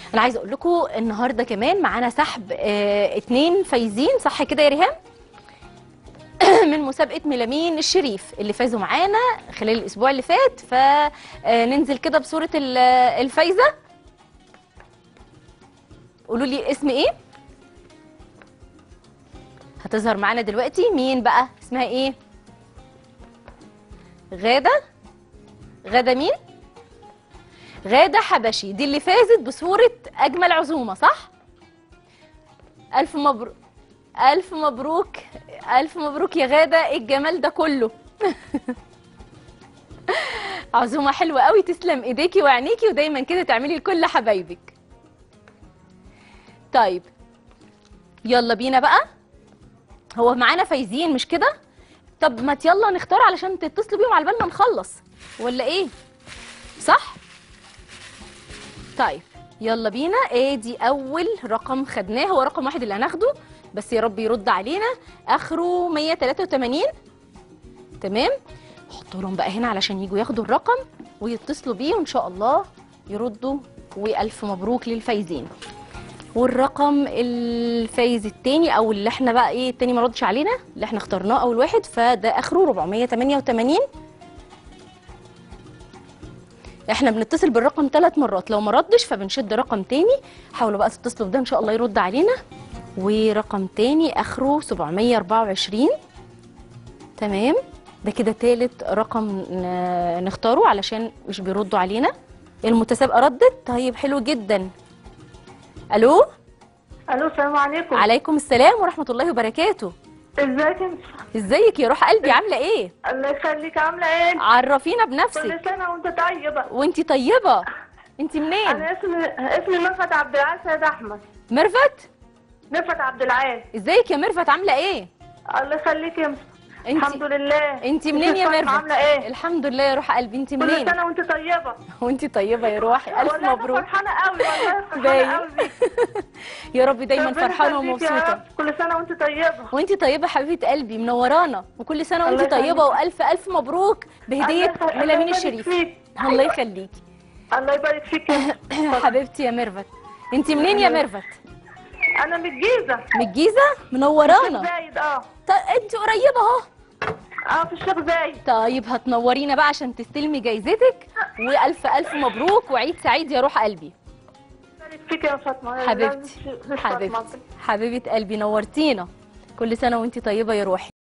انا عايزه اقول لكم النهارده كمان معانا سحب آه اتنين فايزين صح كده يا ريهام من مسابقه ميلامين الشريف اللي فازوا معانا خلال الاسبوع اللي فات فننزل كده بصوره ال- الفايزه قولوا لي اسم ايه هتظهر معانا دلوقتي مين بقى اسمها ايه غاده غاده مين غاده حبشي دي اللي فازت بصوره اجمل عزومه صح الف مبروك الف مبروك الف مبروك يا غاده إيه الجمال ده كله عزومه حلوه قوي تسلم ايديكي وعينيكي ودايما كده تعملي لكل حبايبك طيب يلا بينا بقى هو معانا فايزين مش كده طب ما يلا نختار علشان تتصلوا بيهم على بال ما نخلص ولا ايه صح طيب يلا بينا ادي اول رقم خدناه هو رقم واحد اللي هناخده بس يا رب يرد علينا اخره 183 تمام حط لهم بقى هنا علشان يجوا ياخدوا الرقم ويتصلوا بيه وان شاء الله يردوا والف مبروك للفايزين والرقم الفايز التاني او اللي احنا بقى ايه التاني ما ردش علينا اللي احنا اخترناه اول واحد فده اخره 488 احنا بنتصل بالرقم ثلاث مرات لو ما ردش فبنشد رقم تاني حاولوا بقى تتصلوا بده ان شاء الله يرد علينا ورقم تاني اخره 724 تمام ده كده تالت رقم ن- نختاره علشان مش بيردوا علينا المتسابقه ردت طيب حلو جدا الو الو السلام عليكم عليكم السلام ورحمه الله وبركاته ازيك انت ازيك يا روح قلبي عامله ايه الله يخليك عامله ايه عرفينا كل بنفسك سنه وانت طيبه وانتي طيبه انتي منين انا اسمي اسمي ميرفت عبد العال سيد احمد ميرفت ميرفت عبد العال ازيك يا ميرفت عامله ايه الله يخليك يا مس- انت الحمد لله انت منين يا انت ميرفت عامله ايه الحمد لله يا روح قلبي انت كل منين سنه وانت طيبه وانت طيبه يا روحي الف والله أنا مبروك فرحانه قوي والله باين. فرحانه قوي بيك يا رب دايما ربنا فرحانه يخليك يا ومبسوطه رب. كل سنه وانت طيبه وانت طيبه حبيبه قلبي منورانا وكل سنه وانت الله طيبه يخليك. والف الف مبروك بهديه الله يخ- الله ميلامين يبارك الشريف فيك. الله يخليكي الله يبارك فيك يا مس. حبيبتي يا ميرفت انت منين يا ميرفت انا من الجيزه من الجيزه منورانا زايد اه طيب انت قريبه اهو اه في الشيخ زايد طيب هتنورينا بقى عشان تستلمي جايزتك والف الف مبروك وعيد سعيد يا روح قلبي يبارك فيك يا فاطمه حبيبتي مش فاطمة. حبيبتي حبيبه قلبي نورتينا كل سنه وانت طيبه يا روحي